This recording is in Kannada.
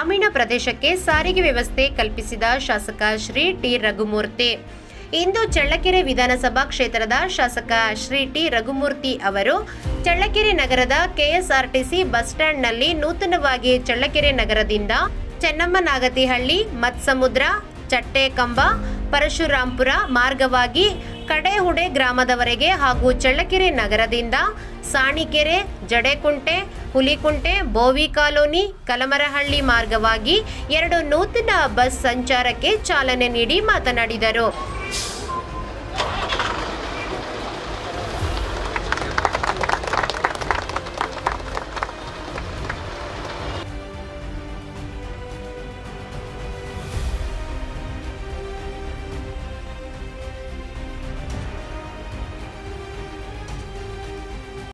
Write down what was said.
ಗ್ರಾಮೀಣ ಪ್ರದೇಶಕ್ಕೆ ಸಾರಿಗೆ ವ್ಯವಸ್ಥೆ ಕಲ್ಪಿಸಿದ ಶಾಸಕ ಶ್ರೀ ಟಿ ರಘುಮೂರ್ತಿ ಇಂದು ಚಳ್ಳಕೆರೆ ವಿಧಾನಸಭಾ ಕ್ಷೇತ್ರದ ಶಾಸಕ ಶ್ರೀ ಟಿ ರಘುಮೂರ್ತಿ ಅವರು ಚಳ್ಳಕೆರೆ ನಗರದ ಕೆಎಸ್ಆರ್ಟಿಸಿ ಬಸ್ ಸ್ಟ್ಯಾಂಡ್ನಲ್ಲಿ ನೂತನವಾಗಿ ಚಳ್ಳಕೆರೆ ನಗರದಿಂದ ಚೆನ್ನಮ್ಮನಾಗತಿಹಳ್ಳಿ ಮತ್ಸಮುದ್ರ ಚಟ್ಟೆಕಂಬ ಪರಶುರಾಂಪುರ ಮಾರ್ಗವಾಗಿ ಕಡೆಹುಡೆ ಗ್ರಾಮದವರೆಗೆ ಹಾಗೂ ಚಳ್ಳಕೆರೆ ನಗರದಿಂದ ಸಾಣಿಕೆರೆ ಜಡೆಕುಂಟೆ ಹುಲಿಕುಂಟೆ ಬೋವಿ ಕಾಲೋನಿ ಕಲಮರಹಳ್ಳಿ ಮಾರ್ಗವಾಗಿ ಎರಡು ನೂತನ ಬಸ್ ಸಂಚಾರಕ್ಕೆ ಚಾಲನೆ ನೀಡಿ ಮಾತನಾಡಿದರು